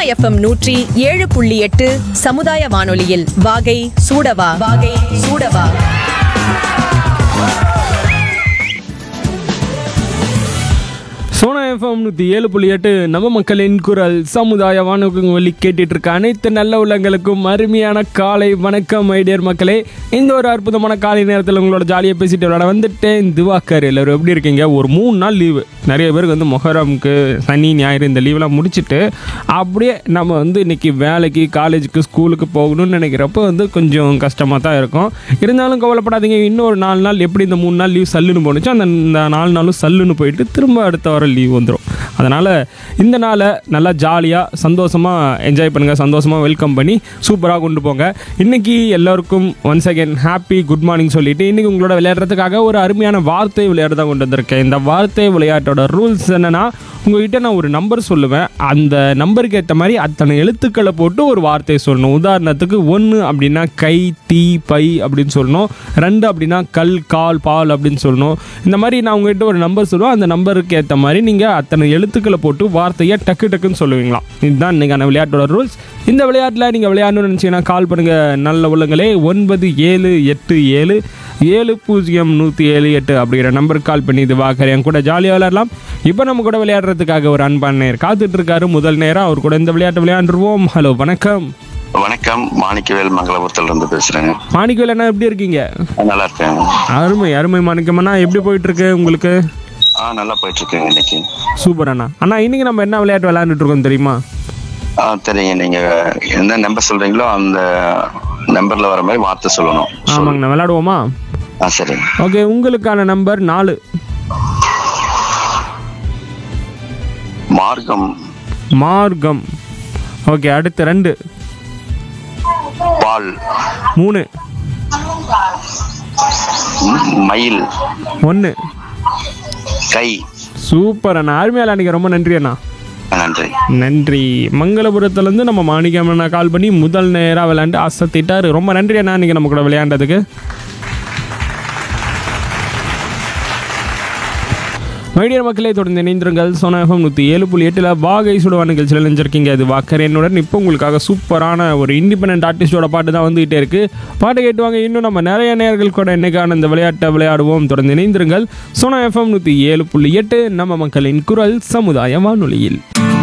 FM நூற்றி ஏழு புள்ளி எட்டு சமுதாய வானொலியில் வாகை சூடவா வாகை சூடவா சோனா எஃப்எம் நூற்றி ஏழு புள்ளி எட்டு நம்ம மக்களின் குரல் சமுதாய வானொலி கேட்டுட்டு இருக்க அனைத்து நல்ல உள்ளங்களுக்கும் அருமையான காலை வணக்கம் ஐடியர் மக்களே இந்த ஒரு அற்புதமான காலை நேரத்தில் உங்களோட ஜாலியாக பேசிட்டு விளையாட வந்துட்டேன் திவாகர் எல்லாரும் எப்படி இருக்கீங்க ஒரு மூணு நாள் லீவு நிறைய பேருக்கு வந்து மொஹரம்க்கு சனி ஞாயிறு இந்த லீவெலாம் முடிச்சுட்டு அப்படியே நம்ம வந்து இன்னைக்கு வேலைக்கு காலேஜுக்கு ஸ்கூலுக்கு போகணும்னு நினைக்கிறப்போ வந்து கொஞ்சம் கஷ்டமாக தான் இருக்கும் இருந்தாலும் கவலைப்படாதீங்க இன்னொரு நாலு நாள் எப்படி இந்த மூணு நாள் லீவ் சல்லுன்னு போணுச்சோ அந்த இந்த நாலு நாளும் சல்லுன்னு போயிட்டு திரும்ப அடுத்த வாரம் லீவ் வந்துடும் அதனால் இந்த நாளை நல்லா ஜாலியாக சந்தோஷமாக என்ஜாய் பண்ணுங்கள் சந்தோஷமாக வெல்கம் பண்ணி சூப்பராக கொண்டு போங்க இன்றைக்கி எல்லாருக்கும் once again happy good morning சொல்லிட்டு இன்றைக்கி உங்களோட விளையாடுறதுக்காக ஒரு அருமையான வார்த்தை விளையாட்டு தான் கொண்டு வந்திருக்கேன் இந்த வார்த்தை விளையாட்டோட ரூல்ஸ் என்னென்னா உங்ககிட்ட நான் ஒரு நம்பர் சொல்லுவேன் அந்த நம்பருக்கு ஏற்ற மாதிரி அத்தனை எழுத்துக்களை போட்டு ஒரு வார்த்தையை சொல்லணும் உதாரணத்துக்கு ஒன்று அப்படின்னா கை தீ பை அப்படின்னு சொல்லணும் ரெண்டு அப்படின்னா கல் கால் பால் அப்படின்னு சொல்லணும் இந்த மாதிரி நான் உங்ககிட்ட ஒரு நம்பர் சொல்லுவேன் அந்த நம்பருக்கு ஏற்ற மாதிரி நீங்கள் அத்தனை எழுத்துக்களை போட்டு வார்த்தையை டக்கு டக்குன்னு சொல்லுவீங்களாம் இதுதான் இன்றைக்கான விளையாட்டோட ரூல்ஸ் இந்த விளையாட்டில் நீங்கள் விளையாடணும்னு நினச்சிங்கன்னா கால் பண்ணுங்கள் நல்ல உள்ளங்களே ஒன்பது ஏழு எட்டு ஏழு ஏழு பூஜ்ஜியம் நூற்றி ஏழு எட்டு அப்படிங்கிற நம்பருக்கு கால் பண்ணி இது வாக்கர் என் கூட ஜாலியாக விளையாடலாம் இப்போ நம்ம கூட விளையாடுறதுக்காக ஒரு அன்பான நேர் காத்துட்டு இருக்காரு முதல் நேரம் அவர் கூட இந்த விளையாட்டு விளையாண்டுருவோம் ஹலோ வணக்கம் வணக்கம் மாணிக்கவேல் மங்களபுரத்துல இருந்து பேசுறேங்க மாணிக்கவேல் அண்ணா எப்படி இருக்கீங்க நல்லா இருக்கேன் அருமை அருமை மாணிக்கம்ண்ணா எப்படி போயிட்டு இருக்கு உங்களுக்கு ஆ நல்லா போயிட்டு இருக்கேங்க இன்னைக்கு சூப்பர் அண்ணா அண்ணா இன்னைக்கு நம்ம என்ன விளையாட்டு விளையாண்டுட்டு இருக்கோம் தெரியுமா ஆ தெரியுங்க நீங்க என்ன நம்பர் சொல்றீங்களோ அந்த நம்பர்ல வர மாதிரி வார்த்தை சொல்லணும் ஆமாங்கண்ணா விளையாடுவோமா ஆ சரிங்க ஓகே உங்களுக்கான நம்பர் நாலு மார்க்கம் மார்க்கம் ஓகே அடுத்து ரெண்டு பால் மூணு ம், மயில் ஒன்று கை சூப்பர் அண்ணா அருமையால் அன்றைக்கி ரொம்ப நன்றி அண்ணா நன்றி நன்றி மங்களபுரத்துலேருந்து நம்ம மாணிக்கம் அண்ணா கால் பண்ணி முதல் நேராக விளையாண்டு அசத்திட்டாரு ரொம்ப நன்றி அண்ணா இன்றைக்கி நம்ம கூட விளையாண்டதுக்கு மைடியர் மக்களே தொடர்ந்து இணைந்திருங்கள் சோனா எஃப்எம் நூற்றி ஏழு புள்ளி எட்டில் வாகை சுடுவா நிகழ்ச்சியில் நினைஞ்சிருக்கீங்க அது வாக்கர் என்னுடன் இப்போ உங்களுக்காக சூப்பரான ஒரு இண்டிபெண்ட் ஆர்டிஸ்டோட பாட்டு தான் வந்துகிட்டே இருக்கு பாட்டு கேட்டுவாங்க இன்னும் நம்ம நிறைய நேர்கள் கூட என்னைக்கான இந்த விளையாட்டை விளையாடுவோம் தொடர்ந்து இணைந்திருங்கள் சோனா எஃப்எம் நூற்றி ஏழு புள்ளி எட்டு நம்ம மக்களின் குரல் சமுதாய வானொலியில்